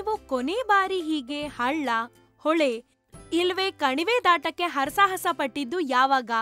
ನೀವು ಕೊನೆ ಬಾರಿ ಹೀಗೆ ಹಳ್ಳ ಹೊಳೆ ಇಲ್ವೇ ಕಣಿವೆ ದಾಟಕ್ಕೆ ಹರಸಾಹಸ ಪಟ್ಟಿದ್ದು ಯಾವಾಗ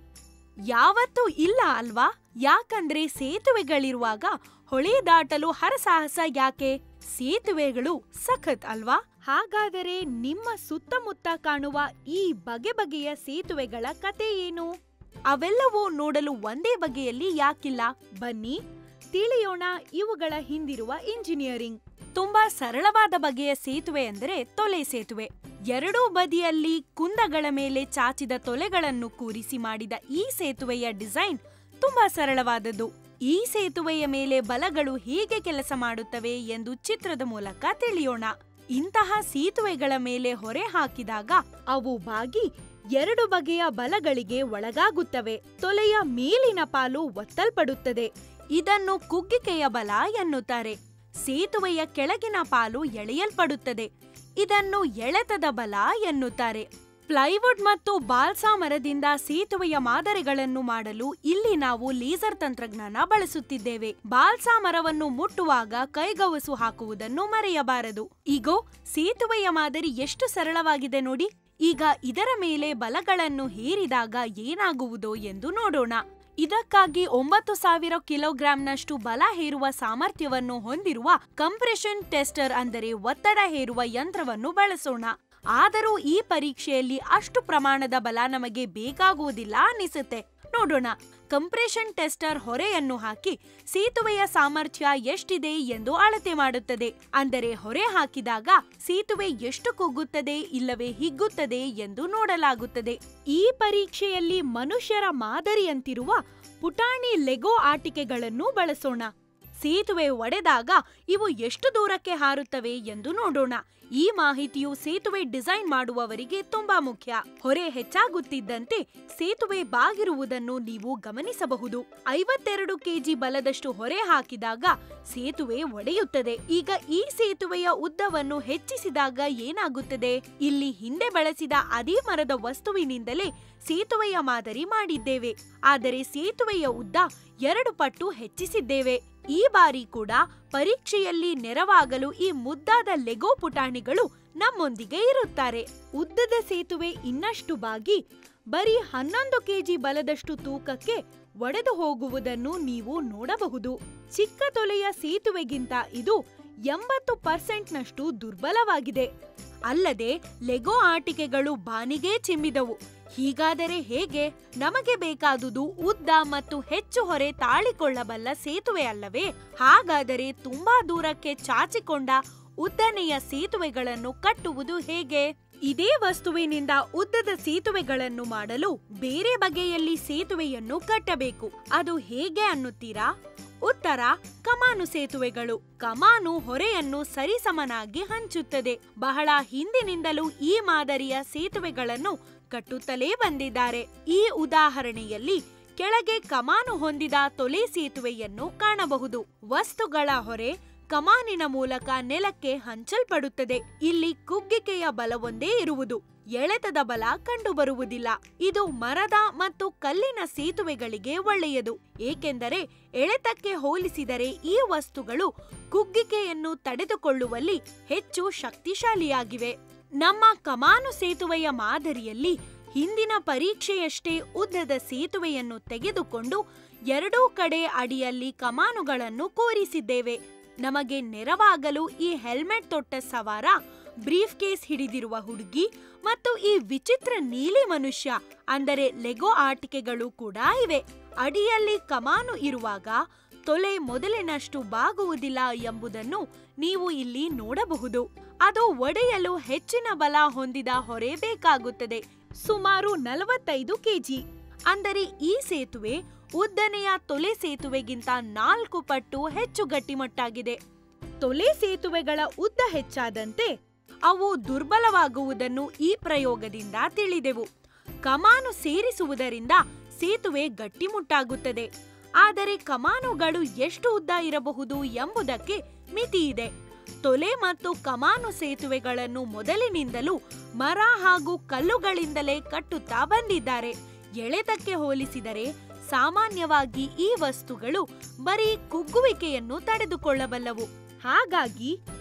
ಯಾವತ್ತೂ ಇಲ್ಲ ಅಲ್ವಾ ಯಾಕಂದ್ರೆ ಸೇತುವೆಗಳಿರುವಾಗ ಹೊಳೆ ದಾಟಲು ಹರಸಾಹಸ ಯಾಕೆ ಸೇತುವೆಗಳು ಸಖತ್ ಅಲ್ವಾ ಹಾಗಾದರೆ ನಿಮ್ಮ ಸುತ್ತಮುತ್ತ ಕಾಣುವ ಈ ಬಗೆ ಬಗೆಯ ಸೇತುವೆಗಳ ಕತೆ ಏನು ಅವೆಲ್ಲವೂ ನೋಡಲು ಒಂದೇ ಬಗೆಯಲ್ಲಿ ಯಾಕಿಲ್ಲ ಬನ್ನಿ ತಿಳಿಯೋಣ ಇವುಗಳ ಹಿಂದಿರುವ ಇಂಜಿನಿಯರಿಂಗ್ ತುಂಬಾ ಸರಳವಾದ ಬಗೆಯ ಸೇತುವೆ ಅಂದರೆ ತೊಲೆ ಸೇತುವೆ ಎರಡೂ ಬದಿಯಲ್ಲಿ ಕುಂದಗಳ ಮೇಲೆ ಚಾಚಿದ ತೊಲೆಗಳನ್ನು ಕೂರಿಸಿ ಮಾಡಿದ ಈ ಸೇತುವೆಯ ಡಿಸೈನ್ ತುಂಬಾ ಸರಳವಾದದ್ದು ಈ ಸೇತುವೆಯ ಮೇಲೆ ಬಲಗಳು ಹೇಗೆ ಕೆಲಸ ಮಾಡುತ್ತವೆ ಎಂದು ಚಿತ್ರದ ಮೂಲಕ ತಿಳಿಯೋಣ ಇಂತಹ ಸೇತುವೆಗಳ ಮೇಲೆ ಹೊರೆ ಹಾಕಿದಾಗ ಅವು ಬಾಗಿ ಎರಡು ಬಗೆಯ ಬಲಗಳಿಗೆ ಒಳಗಾಗುತ್ತವೆ ತೊಲೆಯ ಮೇಲಿನ ಪಾಲು ಒತ್ತಲ್ಪಡುತ್ತದೆ ಇದನ್ನು ಕುಗ್ಗಿಕೆಯ ಬಲ ಎನ್ನುತ್ತಾರೆ ಸೇತುವೆಯ ಕೆಳಗಿನ ಪಾಲು ಎಳೆಯಲ್ಪಡುತ್ತದೆ ಇದನ್ನು ಎಳೆತದ ಬಲ ಎನ್ನುತ್ತಾರೆ ಪ್ಲೈವುಡ್ ಮತ್ತು ಬಾಲ್ಸಾ ಮರದಿಂದ ಸೇತುವೆಯ ಮಾದರಿಗಳನ್ನು ಮಾಡಲು ಇಲ್ಲಿ ನಾವು ಲೇಸರ್ ತಂತ್ರಜ್ಞಾನ ಬಳಸುತ್ತಿದ್ದೇವೆ ಬಾಲ್ಸಾ ಮರವನ್ನು ಮುಟ್ಟುವಾಗ ಕೈಗವಸು ಹಾಕುವುದನ್ನು ಮರೆಯಬಾರದು ಈಗೋ ಸೇತುವೆಯ ಮಾದರಿ ಎಷ್ಟು ಸರಳವಾಗಿದೆ ನೋಡಿ ಈಗ ಇದರ ಮೇಲೆ ಬಲಗಳನ್ನು ಹೇರಿದಾಗ ಏನಾಗುವುದೋ ಎಂದು ನೋಡೋಣ ಇದಕ್ಕಾಗಿ ಒಂಬತ್ತು ಸಾವಿರ ಕಿಲೋಗ್ರಾಂನಷ್ಟು ಬಲ ಹೇರುವ ಸಾಮರ್ಥ್ಯವನ್ನು ಹೊಂದಿರುವ ಕಂಪ್ರೆಷನ್ ಟೆಸ್ಟರ್ ಅಂದರೆ ಒತ್ತಡ ಹೇರುವ ಯಂತ್ರವನ್ನು ಬಳಸೋಣ ಆದರೂ ಈ ಪರೀಕ್ಷೆಯಲ್ಲಿ ಅಷ್ಟು ಪ್ರಮಾಣದ ಬಲ ನಮಗೆ ಬೇಕಾಗುವುದಿಲ್ಲ ಅನಿಸುತ್ತೆ ನೋಡೋಣ ಕಂಪ್ರೆಷನ್ ಟೆಸ್ಟರ್ ಹೊರೆಯನ್ನು ಹಾಕಿ ಸೇತುವೆಯ ಸಾಮರ್ಥ್ಯ ಎಷ್ಟಿದೆ ಎಂದು ಅಳತೆ ಮಾಡುತ್ತದೆ ಅಂದರೆ ಹೊರೆ ಹಾಕಿದಾಗ ಸೇತುವೆ ಎಷ್ಟು ಕುಗ್ಗುತ್ತದೆ ಇಲ್ಲವೇ ಹಿಗ್ಗುತ್ತದೆ ಎಂದು ನೋಡಲಾಗುತ್ತದೆ ಈ ಪರೀಕ್ಷೆಯಲ್ಲಿ ಮನುಷ್ಯರ ಮಾದರಿಯಂತಿರುವ ಪುಟಾಣಿ ಲೆಗೋ ಆಟಿಕೆಗಳನ್ನು ಬಳಸೋಣ ಸೇತುವೆ ಒಡೆದಾಗ ಇವು ಎಷ್ಟು ದೂರಕ್ಕೆ ಹಾರುತ್ತವೆ ಎಂದು ನೋಡೋಣ ಈ ಮಾಹಿತಿಯು ಸೇತುವೆ ಡಿಸೈನ್ ಮಾಡುವವರಿಗೆ ತುಂಬಾ ಮುಖ್ಯ ಹೊರೆ ಹೆಚ್ಚಾಗುತ್ತಿದ್ದಂತೆ ಸೇತುವೆ ಬಾಗಿರುವುದನ್ನು ನೀವು ಗಮನಿಸಬಹುದು ಐವತ್ತೆರಡು ಕೆಜಿ ಬಲದಷ್ಟು ಹೊರೆ ಹಾಕಿದಾಗ ಸೇತುವೆ ಒಡೆಯುತ್ತದೆ ಈಗ ಈ ಸೇತುವೆಯ ಉದ್ದವನ್ನು ಹೆಚ್ಚಿಸಿದಾಗ ಏನಾಗುತ್ತದೆ ಇಲ್ಲಿ ಹಿಂದೆ ಬಳಸಿದ ಅದೇ ಮರದ ವಸ್ತುವಿನಿಂದಲೇ ಸೇತುವೆಯ ಮಾದರಿ ಮಾಡಿದ್ದೇವೆ ಆದರೆ ಸೇತುವೆಯ ಉದ್ದ ಎರಡು ಪಟ್ಟು ಹೆಚ್ಚಿಸಿದ್ದೇವೆ ಈ ಬಾರಿ ಕೂಡ ಪರೀಕ್ಷೆಯಲ್ಲಿ ನೆರವಾಗಲು ಈ ಮುದ್ದಾದ ಲೆಗೋ ಪುಟಾಣಿಗಳು ನಮ್ಮೊಂದಿಗೆ ಇರುತ್ತಾರೆ ಉದ್ದದ ಸೇತುವೆ ಇನ್ನಷ್ಟು ಬಾಗಿ ಬರೀ ಹನ್ನೊಂದು ಕೆಜಿ ಬಲದಷ್ಟು ತೂಕಕ್ಕೆ ಒಡೆದು ಹೋಗುವುದನ್ನು ನೀವು ನೋಡಬಹುದು ಚಿಕ್ಕ ತೊಲೆಯ ಸೇತುವೆಗಿಂತ ಇದು ಎಂಬತ್ತು ಪರ್ಸೆಂಟ್ನಷ್ಟು ದುರ್ಬಲವಾಗಿದೆ ಅಲ್ಲದೆ ಲೆಗೋ ಆಟಿಕೆಗಳು ಬಾನಿಗೆ ಚಿಮ್ಮಿದವು ಹೀಗಾದರೆ ಹೇಗೆ ನಮಗೆ ಬೇಕಾದುದು ಉದ್ದ ಮತ್ತು ಹೆಚ್ಚು ಹೊರೆ ತಾಳಿಕೊಳ್ಳಬಲ್ಲ ಸೇತುವೆ ಅಲ್ಲವೇ ಹಾಗಾದರೆ ತುಂಬಾ ದೂರಕ್ಕೆ ಚಾಚಿಕೊಂಡ ಉದ್ದನೆಯ ಸೇತುವೆಗಳನ್ನು ಕಟ್ಟುವುದು ಹೇಗೆ ಇದೇ ವಸ್ತುವಿನಿಂದ ಉದ್ದದ ಸೇತುವೆಗಳನ್ನು ಮಾಡಲು ಬೇರೆ ಬಗೆಯಲ್ಲಿ ಸೇತುವೆಯನ್ನು ಕಟ್ಟಬೇಕು ಅದು ಹೇಗೆ ಅನ್ನುತ್ತೀರಾ ಉತ್ತರ ಕಮಾನು ಸೇತುವೆಗಳು ಕಮಾನು ಹೊರೆಯನ್ನು ಸರಿಸಮನಾಗಿ ಹಂಚುತ್ತದೆ ಬಹಳ ಹಿಂದಿನಿಂದಲೂ ಈ ಮಾದರಿಯ ಸೇತುವೆಗಳನ್ನು ಕಟ್ಟುತ್ತಲೇ ಬಂದಿದ್ದಾರೆ ಈ ಉದಾಹರಣೆಯಲ್ಲಿ ಕೆಳಗೆ ಕಮಾನು ಹೊಂದಿದ ತೊಲೆ ಸೇತುವೆಯನ್ನು ಕಾಣಬಹುದು ವಸ್ತುಗಳ ಹೊರೆ ಕಮಾನಿನ ಮೂಲಕ ನೆಲಕ್ಕೆ ಹಂಚಲ್ಪಡುತ್ತದೆ ಇಲ್ಲಿ ಕುಗ್ಗಿಕೆಯ ಬಲವೊಂದೇ ಇರುವುದು ಎಳೆತದ ಬಲ ಕಂಡುಬರುವುದಿಲ್ಲ ಇದು ಮರದ ಮತ್ತು ಕಲ್ಲಿನ ಸೇತುವೆಗಳಿಗೆ ಒಳ್ಳೆಯದು ಏಕೆಂದರೆ ಎಳೆತಕ್ಕೆ ಹೋಲಿಸಿದರೆ ಈ ವಸ್ತುಗಳು ಕುಗ್ಗಿಕೆಯನ್ನು ತಡೆದುಕೊಳ್ಳುವಲ್ಲಿ ಹೆಚ್ಚು ಶಕ್ತಿಶಾಲಿಯಾಗಿವೆ ನಮ್ಮ ಕಮಾನು ಸೇತುವೆಯ ಮಾದರಿಯಲ್ಲಿ ಹಿಂದಿನ ಪರೀಕ್ಷೆಯಷ್ಟೇ ಉದ್ದದ ಸೇತುವೆಯನ್ನು ತೆಗೆದುಕೊಂಡು ಎರಡೂ ಕಡೆ ಅಡಿಯಲ್ಲಿ ಕಮಾನುಗಳನ್ನು ಕೂರಿಸಿದ್ದೇವೆ ನಮಗೆ ನೆರವಾಗಲು ಈ ಹೆಲ್ಮೆಟ್ ತೊಟ್ಟ ಸವಾರ ಬ್ರೀಫ್ ಕೇಸ್ ಹಿಡಿದಿರುವ ಹುಡುಗಿ ಮತ್ತು ಈ ವಿಚಿತ್ರ ನೀಲಿ ಮನುಷ್ಯ ಅಂದರೆ ಲೆಗೋ ಆಟಿಕೆಗಳು ಕೂಡ ಇವೆ ಅಡಿಯಲ್ಲಿ ಕಮಾನು ಇರುವಾಗ ತೊಲೆ ಮೊದಲಿನಷ್ಟು ಬಾಗುವುದಿಲ್ಲ ಎಂಬುದನ್ನು ನೀವು ಇಲ್ಲಿ ನೋಡಬಹುದು ಅದು ಒಡೆಯಲು ಹೆಚ್ಚಿನ ಬಲ ಹೊಂದಿದ ಹೊರೆ ಬೇಕಾಗುತ್ತದೆ ಸುಮಾರು ನಲವತ್ತೈದು ಕೆಜಿ ಅಂದರೆ ಈ ಸೇತುವೆ ಉದ್ದನೆಯ ತೊಲೆ ಸೇತುವೆಗಿಂತ ನಾಲ್ಕು ಪಟ್ಟು ಹೆಚ್ಚು ಗಟ್ಟಿಮಟ್ಟಾಗಿದೆ ತೊಲೆ ಸೇತುವೆಗಳ ಉದ್ದ ಹೆಚ್ಚಾದಂತೆ ಅವು ದುರ್ಬಲವಾಗುವುದನ್ನು ಈ ಪ್ರಯೋಗದಿಂದ ತಿಳಿದೆವು ಕಮಾನು ಸೇರಿಸುವುದರಿಂದ ಸೇತುವೆ ಗಟ್ಟಿಮುಟ್ಟಾಗುತ್ತದೆ ಆದರೆ ಕಮಾನುಗಳು ಎಷ್ಟು ಉದ್ದ ಇರಬಹುದು ಎಂಬುದಕ್ಕೆ ಮಿತಿ ಇದೆ ತೊಲೆ ಮತ್ತು ಕಮಾನು ಸೇತುವೆಗಳನ್ನು ಮೊದಲಿನಿಂದಲೂ ಮರ ಹಾಗೂ ಕಲ್ಲುಗಳಿಂದಲೇ ಕಟ್ಟುತ್ತಾ ಬಂದಿದ್ದಾರೆ ಎಳೆತಕ್ಕೆ ಹೋಲಿಸಿದರೆ ಸಾಮಾನ್ಯವಾಗಿ ಈ ವಸ್ತುಗಳು ಬರೀ ಕುಗ್ಗುವಿಕೆಯನ್ನು ತಡೆದುಕೊಳ್ಳಬಲ್ಲವು ಹಾಗಾಗಿ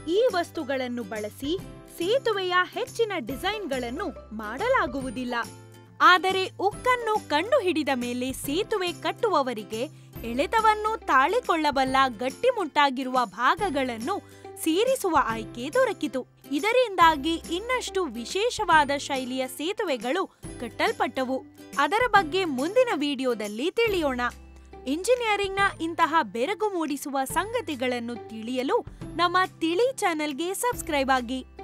ಈ ವಸ್ತುಗಳನ್ನು ಬಳಸಿ ಸೇತುವೆಯ ಹೆಚ್ಚಿನ ಡಿಸೈನ್ಗಳನ್ನು ಮಾಡಲಾಗುವುದಿಲ್ಲ ಆದರೆ ಉಕ್ಕನ್ನು ಕಂಡುಹಿಡಿದ ಮೇಲೆ ಸೇತುವೆ ಕಟ್ಟುವವರಿಗೆ ಎಳೆತವನ್ನು ತಾಳಿಕೊಳ್ಳಬಲ್ಲ ಗಟ್ಟಿಮುಟ್ಟಾಗಿರುವ ಭಾಗಗಳನ್ನು ಸೇರಿಸುವ ಆಯ್ಕೆ ದೊರಕಿತು ಇದರಿಂದಾಗಿ ಇನ್ನಷ್ಟು ವಿಶೇಷವಾದ ಶೈಲಿಯ ಸೇತುವೆಗಳು ಕಟ್ಟಲ್ಪಟ್ಟವು ಅದರ ಬಗ್ಗೆ ಮುಂದಿನ ವಿಡಿಯೋದಲ್ಲಿ ತಿಳಿಯೋಣ ಇಂಜಿನಿಯರಿಂಗ್ನ ಇಂತಹ ಬೆರಗು ಮೂಡಿಸುವ ಸಂಗತಿಗಳನ್ನು ತಿಳಿಯಲು ನಮ್ಮ ತಿಳಿ ಚಾನೆಲ್ಗೆ ಸಬ್ಸ್ಕ್ರೈಬ್ ಆಗಿ